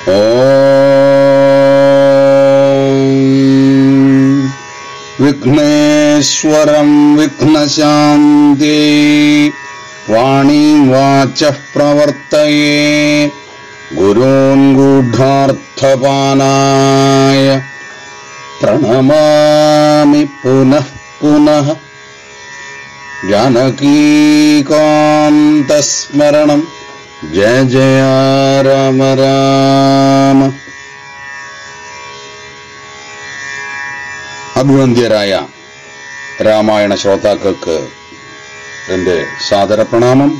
ഓം വിഘ്നേശ്വരം വിഘ്നശാന്തി വാണീം വാച പ്രവർത്തയേ ഗുരോൻ ഗൂഢാർത്ഥപാനായ പ്രണമാമി പുനഃ പുനഃ ജാനകീകാന്തസ്മരണം ജയ ജയ രാമ രാമ അഭിവന്ദ്യരായ രാമായണ ശ്രോതാക്കൾക്ക് എൻ്റെ സാദര പ്രണാമം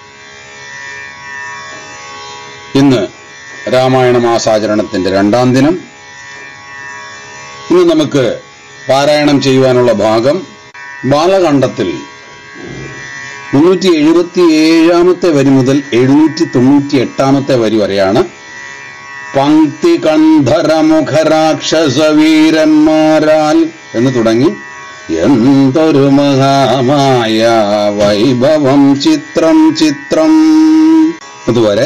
ഇന്ന് രാമായണ മാസാചരണത്തിന്റെ രണ്ടാം ദിനം ഇന്ന് നമുക്ക് പാരായണം ചെയ്യുവാനുള്ള ഭാഗം ബാലകാണ്ഡത്തിൽ മുന്നൂറ്റി എഴുപത്തി ഏഴാമത്തെ വരി മുതൽ എഴുന്നൂറ്റി തൊണ്ണൂറ്റി എട്ടാമത്തെ വരി വരെയാണ് പങ്ക്തി കണ്ഠരമുഖരാക്ഷസവീരന്മാരാൽ എന്ന് തുടങ്ങി എന്തൊരു മഹാമായ വൈഭവം ചിത്രം ചിത്രം അതുവരെ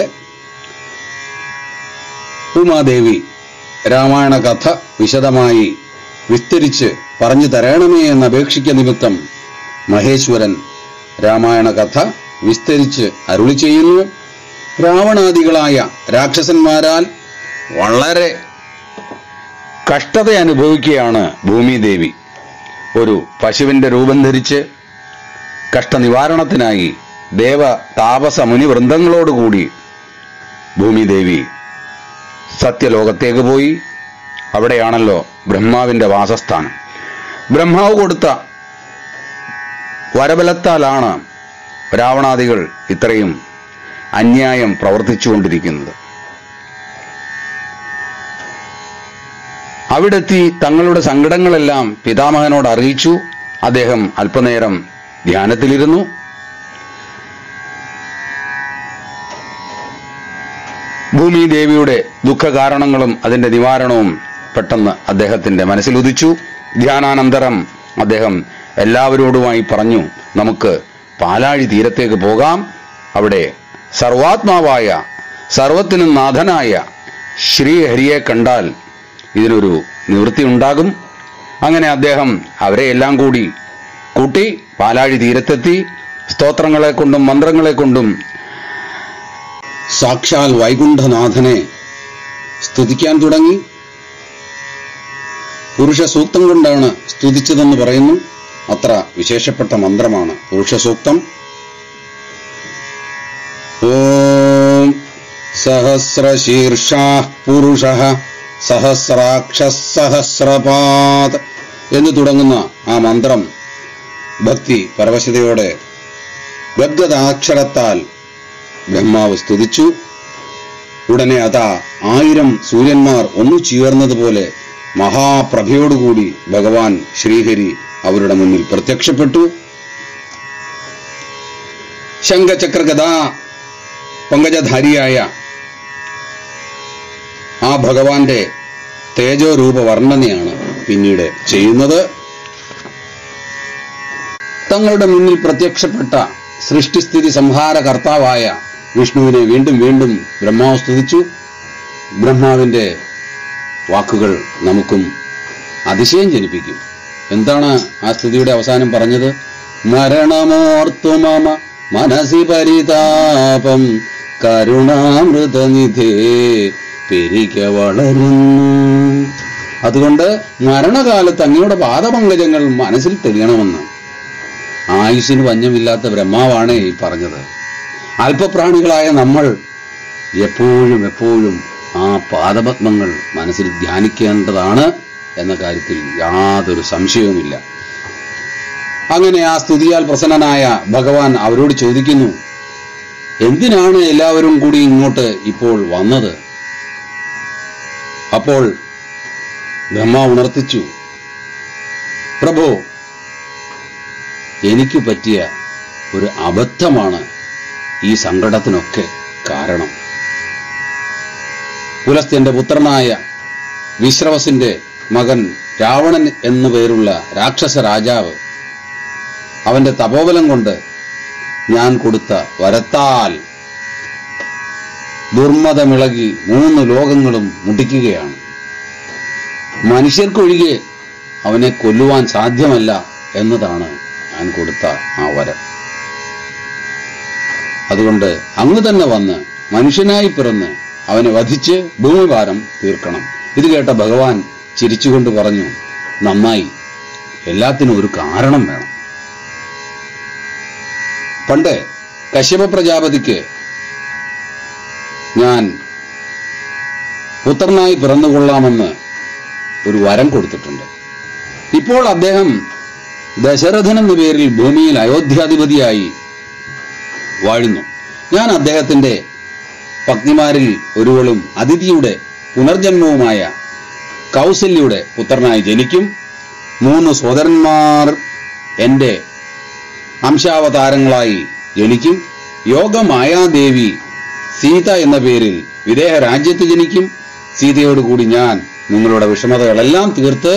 ഉമാദേവി രാമായണ കഥ വിശദമായി വിസ്തരിച്ച് പറഞ്ഞു തരണമേ എന്ന് അപേക്ഷിക്ക നിമിത്തം മഹേശ്വരൻ രാമായണ കഥ വിസ്തരിച്ച് അരുളി ചെയ്യുന്നു രാവണാദികളായ രാക്ഷസന്മാരാൽ വളരെ കഷ്ടത അനുഭവിക്കുകയാണ് ഭൂമിദേവി ഒരു പശുവിന്റെ രൂപം ധരിച്ച് കഷ്ടനിവാരണത്തിനായി ദേവ താപസ മുനി വൃന്ദങ്ങളോടുകൂടി ഭൂമിദേവി സത്യലോകത്തേക്ക് പോയി അവിടെയാണല്ലോ ബ്രഹ്മാവിന്റെ വാസസ്ഥാനം ബ്രഹ്മാവ് കൊടുത്ത വരബലത്താലാണ് രാവണാദികൾ ഇത്രയും അന്യായം പ്രവർത്തിച്ചുകൊണ്ടിരിക്കുന്നത് അവിടെത്തി തങ്ങളുടെ സങ്കടങ്ങളെല്ലാം പിതാമഹനോട് അറിയിച്ചു അദ്ദേഹം അല്പനേരം ധ്യാനത്തിലിരുന്നു ഭൂമി ദേവിയുടെ ദുഃഖകാരണങ്ങളും അതിന്റെ നിവാരണവും പെട്ടെന്ന് അദ്ദേഹത്തിന്റെ മനസ്സിൽ ഉദിച്ചു ധ്യാനാനന്തരം അദ്ദേഹം എല്ലാവരോടുമായി പറഞ്ഞു നമുക്ക് പാലാഴി തീരത്തേക്ക് പോകാം അവിടെ സർവാത്മാവായ സർവത്തിനും നാഥനായ ശ്രീഹരിയെ കണ്ടാൽ ഇതിനൊരു നിവൃത്തി ഉണ്ടാകും അങ്ങനെ അദ്ദേഹം അവരെ എല്ലാം കൂടി കൂട്ടി പാലാഴി തീരത്തെത്തി സ്തോത്രങ്ങളെ കൊണ്ടും മന്ത്രങ്ങളെ കൊണ്ടും സാക്ഷാൽ വൈകുണ്ഠനാഥനെ സ്തുതിക്കാൻ തുടങ്ങി പുരുഷ സൂക്തം കൊണ്ടാണ് സ്തുതിച്ചതെന്ന് പറയുന്നു അത്ര വിശേഷപ്പെട്ട മന്ത്രമാണ് പുരുഷ സൂക്തം ഓം സഹസ്രശീർഷാ പുരുഷ സഹസ്രാക്ഷസഹസ്രപാത് എന്ന് തുടങ്ങുന്ന ആ മന്ത്രം ഭക്തി പരവശതയോടെ ഗദ്ഗതാക്ഷരത്താൽ ബ്രഹ്മാവ് സ്തുതിച്ചു ഉടനെ അതാ ആയിരം സൂര്യന്മാർ ഒന്നു ചേർന്നതുപോലെ മഹാപ്രഭയോടുകൂടി ഭഗവാൻ ശ്രീഹരി അവരുടെ മുന്നിൽ പ്രത്യക്ഷപ്പെട്ടു ശംഖചക്രഗതാ പങ്കജധാരിയായ ആ ഭഗവാന്റെ തേജോരൂപ വർണ്ണനയാണ് പിന്നീട് ചെയ്യുന്നത് തങ്ങളുടെ മുന്നിൽ പ്രത്യക്ഷപ്പെട്ട സൃഷ്ടിസ്ഥിതി സംഹാര കർത്താവായ വിഷ്ണുവിനെ വീണ്ടും വീണ്ടും ബ്രഹ്മാവ് സ്തുതിച്ചു ബ്രഹ്മാവിന്റെ വാക്കുകൾ നമുക്കും അതിശയം ജനിപ്പിക്കും എന്താണ് ആ സ്തുതിയുടെ അവസാനം പറഞ്ഞത് മരണമോർത്തു മമ മനസി പരിതാപം കരുണാമൃതനിധേ പെരിക വളരുന്നു അതുകൊണ്ട് മരണകാലത്ത് അങ്ങയുടെ പാദപങ്കജങ്ങൾ മനസ്സിൽ തെളിയണമെന്ന് ആയുസ്സിന് വഞ്ഞമില്ലാത്ത ബ്രഹ്മാവാണ് ഈ പറഞ്ഞത് അല്പപ്രാണികളായ നമ്മൾ എപ്പോഴും എപ്പോഴും ആ പാദപത്മങ്ങൾ മനസ്സിൽ ധ്യാനിക്കേണ്ടതാണ് എന്ന കാര്യത്തിൽ യാതൊരു സംശയവുമില്ല അങ്ങനെ ആ സ്തുതിയാൽ പ്രസന്നനായ ഭഗവാൻ അവരോട് ചോദിക്കുന്നു എന്തിനാണ് എല്ലാവരും കൂടി ഇങ്ങോട്ട് ഇപ്പോൾ വന്നത് അപ്പോൾ ബ്രഹ്മ ഉണർത്തിച്ചു പ്രഭു എനിക്ക് പറ്റിയ ഒരു അബദ്ധമാണ് ഈ സങ്കടത്തിനൊക്കെ കാരണം പുലസ്ത്യന്റെ പുത്രനായ വിശ്രവസിന്റെ മകൻ രാവണൻ എന്നു പേരുള്ള രാക്ഷസ രാജാവ് അവന്റെ തപോബലം കൊണ്ട് ഞാൻ കൊടുത്ത വരത്താൽ ദുർമതമിളകി മൂന്ന് ലോകങ്ങളും മുടിക്കുകയാണ് മനുഷ്യർക്കൊഴികെ അവനെ കൊല്ലുവാൻ സാധ്യമല്ല എന്നതാണ് ഞാൻ കൊടുത്ത ആ വരം അതുകൊണ്ട് അങ്ങ് തന്നെ വന്ന് മനുഷ്യനായി പിറന്ന് അവനെ വധിച്ച് ഭൂമിഭാരം തീർക്കണം ഇത് കേട്ട ഭഗവാൻ ചിരിച്ചുകൊണ്ട് പറഞ്ഞു നന്നായി എല്ലാത്തിനും ഒരു കാരണം വേണം പണ്ട് കശ്യപ പ്രജാപതിക്ക് ഞാൻ പുത്രനായി പിറന്നുകൊള്ളാമെന്ന് ഒരു വരം കൊടുത്തിട്ടുണ്ട് ഇപ്പോൾ അദ്ദേഹം ദശരഥൻ എന്ന പേരിൽ ഭൂമിയിൽ അയോധ്യാധിപതിയായി വാഴുന്നു ഞാൻ അദ്ദേഹത്തിന്റെ പത്നിമാരിൽ ഒരുവളും അതിഥിയുടെ പുനർജന്മവുമായ കൗസല്യയുടെ പുത്രനായി ജനിക്കും മൂന്ന് സോദരന്മാർ എന്റെ അംശാവതാരങ്ങളായി ജനിക്കും യോഗമായാദേവി സീത എന്ന പേരിൽ വിദേഹ രാജ്യത്ത് ജനിക്കും സീതയോടുകൂടി ഞാൻ നിങ്ങളുടെ വിഷമതകളെല്ലാം തീർത്ത്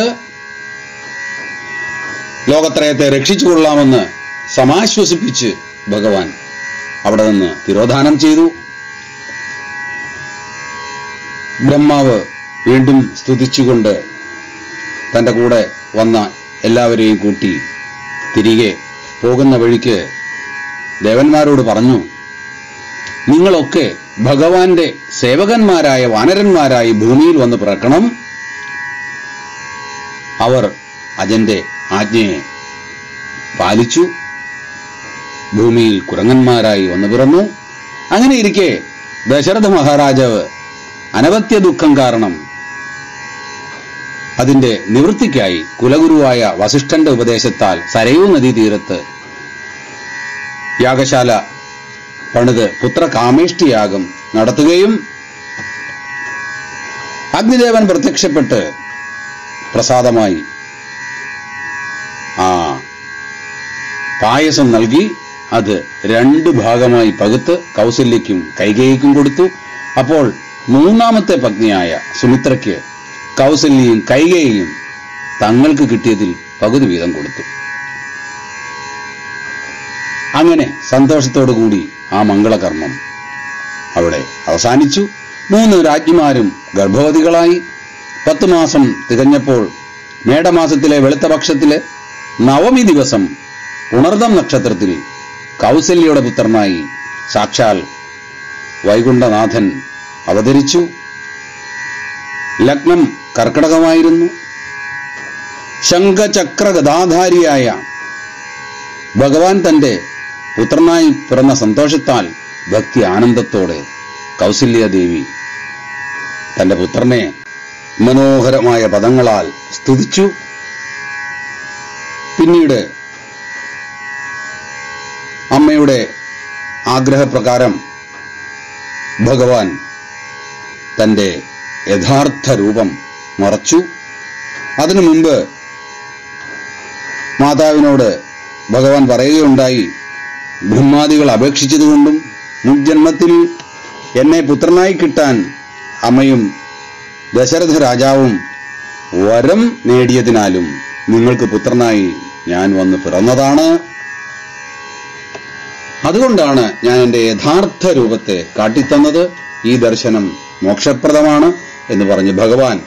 ലോകത്രയത്തെ രക്ഷിച്ചുകൊള്ളാമെന്ന് സമാശ്വസിപ്പിച്ച് ഭഗവാൻ അവിടെ നിന്ന് തിരോധാനം ചെയ്തു ബ്രഹ്മാവ് വീണ്ടും സ്തുതിച്ചുകൊണ്ട് തന്റെ കൂടെ വന്ന എല്ലാവരെയും കൂട്ടി തിരികെ പോകുന്ന വഴിക്ക് ദേവന്മാരോട് പറഞ്ഞു നിങ്ങളൊക്കെ ഭഗവാന്റെ സേവകന്മാരായ വാനരന്മാരായി ഭൂമിയിൽ വന്ന് പിറക്കണം അവർ അജന്റെ ആജ്ഞയെ പാലിച്ചു ഭൂമിയിൽ കുരങ്ങന്മാരായി വന്നു പിറന്നു അങ്ങനെ ഇരിക്കെ ദശരഥ മഹാരാജാവ് അനവത്യ ദുഃഖം കാരണം അതിന്റെ നിവൃത്തിക്കായി കുലഗുരുവായ വസിഷ്ഠന്റെ ഉപദേശത്താൽ സരയൂ നദീതീരത്ത് യാഗശാല പണിത് പുത്രകാമേഷ്ടിയാഗം നടത്തുകയും അഗ്നിദേവൻ പ്രത്യക്ഷപ്പെട്ട് പ്രസാദമായി ആ പായസം നൽകി അത് രണ്ട് ഭാഗമായി പകുത്ത് കൗസല്യയ്ക്കും കൈകേയിക്കും കൊടുത്തു അപ്പോൾ മൂന്നാമത്തെ പത്നിയായ സുമിത്രയ്ക്ക് കൗസല്യയും കൈകേയും തങ്ങൾക്ക് കിട്ടിയതിൽ പകുതി വീതം കൊടുത്തു അങ്ങനെ സന്തോഷത്തോടു കൂടി ആ മംഗളകർമ്മം അവിടെ അവസാനിച്ചു മൂന്ന് രാജ്ഞിമാരും ഗർഭവതികളായി പത്ത് മാസം തികഞ്ഞപ്പോൾ മേടമാസത്തിലെ വെളുത്ത പക്ഷത്തിലെ നവമി ദിവസം പുണർദം നക്ഷത്രത്തിൽ കൗസല്യയുടെ പുത്രനായി സാക്ഷാൽ വൈകുണ്ഠനാഥൻ അവതരിച്ചു ലഗ്നം കർക്കടകമായിരുന്നു ശംഖചക്ര ഗദാധാരിയായ ഭഗവാൻ തന്റെ പുത്രനായി പിറന്ന സന്തോഷത്താൽ ഭക്തി ആനന്ദത്തോടെ കൗസല്യാദേവി തന്റെ പുത്രനെ മനോഹരമായ പദങ്ങളാൽ സ്തുതിച്ചു പിന്നീട് അമ്മയുടെ ആഗ്രഹപ്രകാരം ഭഗവാൻ തന്റെ യഥാർത്ഥ രൂപം മറച്ചു അതിനു മുമ്പ് മാതാവിനോട് ഭഗവാൻ പറയുകയുണ്ടായി ബ്രഹ്മാദികൾ അപേക്ഷിച്ചതുകൊണ്ടും മുജ്ജന്മത്തിൽ എന്നെ പുത്രനായി കിട്ടാൻ അമ്മയും ദശരഥ രാജാവും വരം നേടിയതിനാലും നിങ്ങൾക്ക് പുത്രനായി ഞാൻ വന്ന് പിറന്നതാണ് അതുകൊണ്ടാണ് ഞാൻ എൻ്റെ യഥാർത്ഥ രൂപത്തെ കാട്ടിത്തന്നത് ഈ ദർശനം മോക്ഷപ്രദമാണ് എന്ന് പറഞ്ഞ് ഭഗവാൻ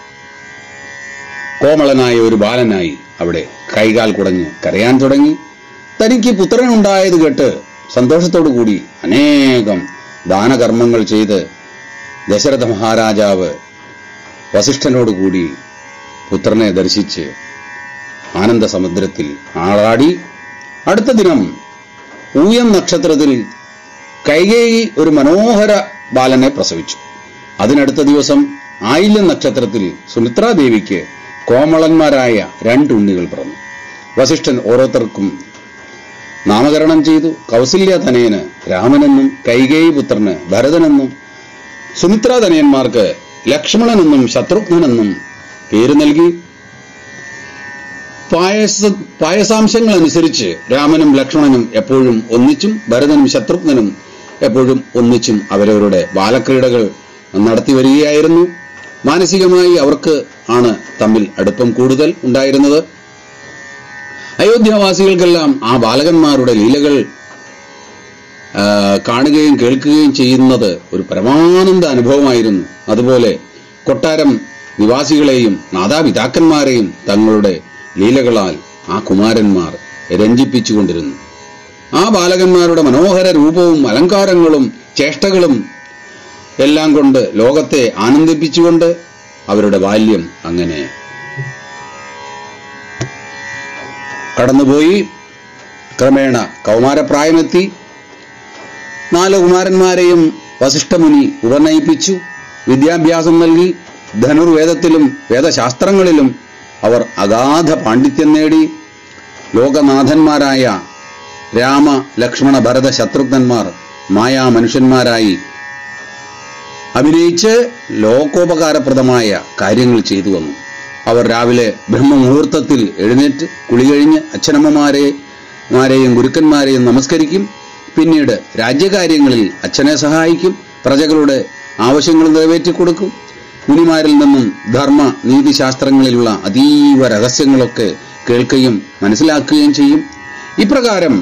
കോമളനായ ഒരു ബാലനായി അവിടെ കൈകാൽ കുടഞ്ഞ് കരയാൻ തുടങ്ങി തനിക്ക് പുത്രനുണ്ടായത് കേട്ട് സന്തോഷത്തോടു കൂടി അനേകം ദാനകർമ്മങ്ങൾ ചെയ്ത് ദശരഥ മഹാരാജാവ് വസിഷ്ഠനോടുകൂടി പുത്രനെ ദർശിച്ച് ആനന്ദ സമുദ്രത്തിൽ ആറാടി അടുത്ത ദിനം ഊയം നക്ഷത്രത്തിൽ കൈകേയി ഒരു മനോഹര ബാലനെ പ്രസവിച്ചു അതിനടുത്ത ദിവസം ആയില്യം നക്ഷത്രത്തിൽ സുമിത്രാദേവിക്ക് കോമളന്മാരായ രണ്ട് ഉണ്ണികൾ പിറന്നു വസിഷ്ഠൻ ഓരോരുത്തർക്കും നാമകരണം ചെയ്തു കൗസല്യ തനയന് രാമനെന്നും കൈകേയി പുത്രന് ഭരതനെന്നും സുമിത്രാ തനയന്മാർക്ക് ലക്ഷ്മണനെന്നും ശത്രുഘ്നെന്നും പേര് നൽകി പായസ പായസാംശങ്ങൾ അനുസരിച്ച് രാമനും ലക്ഷ്മണനും എപ്പോഴും ഒന്നിച്ചും ഭരതനും ശത്രുഘ്നനും എപ്പോഴും ഒന്നിച്ചും അവരവരുടെ ബാലക്രീഡകൾ നടത്തി വരികയായിരുന്നു മാനസികമായി അവർക്ക് ആണ് തമ്മിൽ അടുപ്പം കൂടുതൽ ഉണ്ടായിരുന്നത് അയോധ്യാവാസികൾക്കെല്ലാം ആ ബാലകന്മാരുടെ ലീലകൾ ആ, കാണുകയും കേൾക്കുകയും ചെയ്യുന്നത് ഒരു പരമാനന്ദ അനുഭവമായിരുന്നു അതുപോലെ കൊട്ടാരം നിവാസികളെയും മാതാപിതാക്കന്മാരെയും തങ്ങളുടെ ലീലകളാൽ ആ കുമാരന്മാർ രഞ്ജിപ്പിച്ചുകൊണ്ടിരുന്നു ആ ബാലകന്മാരുടെ മനോഹര രൂപവും അലങ്കാരങ്ങളും ചേഷ്ടകളും എല്ലാം കൊണ്ട് ലോകത്തെ ആനന്ദിപ്പിച്ചുകൊണ്ട് അവരുടെ ബാല്യം അങ്ങനെ കടന്നുപോയി ക്രമേണ കൗമാരപ്രായമെത്തി നാല് കുമാരന്മാരെയും വസിഷ്ഠമുനി ഉപനയിപ്പിച്ചു വിദ്യാഭ്യാസം നൽകി ധനുർവേദത്തിലും വേദശാസ്ത്രങ്ങളിലും അവർ അഗാധ പാണ്ഡിത്യം നേടി ലോകനാഥന്മാരായ രാമ ലക്ഷ്മണ ഭരത ശത്രുഘ്നന്മാർ മായാ മനുഷ്യന്മാരായി അഭിനയിച്ച് ലോകോപകാരപ്രദമായ കാര്യങ്ങൾ ചെയ്തു വന്നു അവർ രാവിലെ ബ്രഹ്മമുഹൂർത്തത്തിൽ എഴുന്നേറ്റ് കുളി കഴിഞ്ഞ് അച്ഛനമ്മമാരെ മാരെയും ഗുരുക്കന്മാരെയും നമസ്കരിക്കും പിന്നീട് രാജ്യകാര്യങ്ങളിൽ അച്ഛനെ സഹായിക്കും പ്രജകളുടെ ആവശ്യങ്ങൾ നിറവേറ്റി കൊടുക്കും മുനിമാരിൽ നിന്നും ധർമ്മ നീതിശാസ്ത്രങ്ങളിലുള്ള അതീവ രഹസ്യങ്ങളൊക്കെ കേൾക്കുകയും മനസ്സിലാക്കുകയും ചെയ്യും ഇപ്രകാരം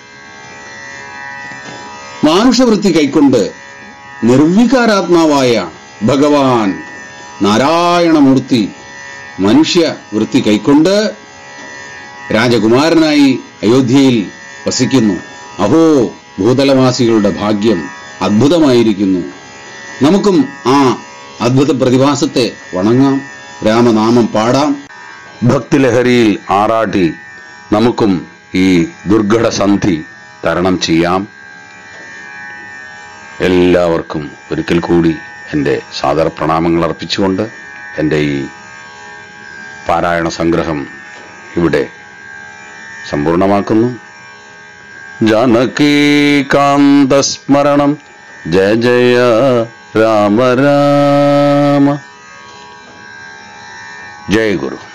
മാനുഷവൃത്തി കൈക്കൊണ്ട് നിർവികാരാത്മാവായ ഭഗവാൻ നാരായണമൂർത്തി മനുഷ്യ വൃത്തി കൈക്കൊണ്ട് രാജകുമാരനായി അയോധ്യയിൽ വസിക്കുന്നു അഹോ ഭൂതലവാസികളുടെ ഭാഗ്യം അദ്ഭുതമായിരിക്കുന്നു നമുക്കും ആ അദ്ഭുത പ്രതിഭാസത്തെ വണങ്ങാം രാമനാമം പാടാം ഭക്തിലഹരിയിൽ ആറാട്ടി നമുക്കും ഈ ദുർഘട സന്ധി തരണം ചെയ്യാം എല്ലാവർക്കും ഒരിക്കൽ കൂടി എൻ്റെ സാദര പ്രണാമങ്ങൾ അർപ്പിച്ചുകൊണ്ട് എൻ്റെ ഈ പാരായണ സംഗ്രഹം ഇവിടെ സമ്പൂർണമാക്കുന്നു ജാനകീകാന്തസ്മരണം ജയ ജയ രാമ രാമ ജയ ഗുരു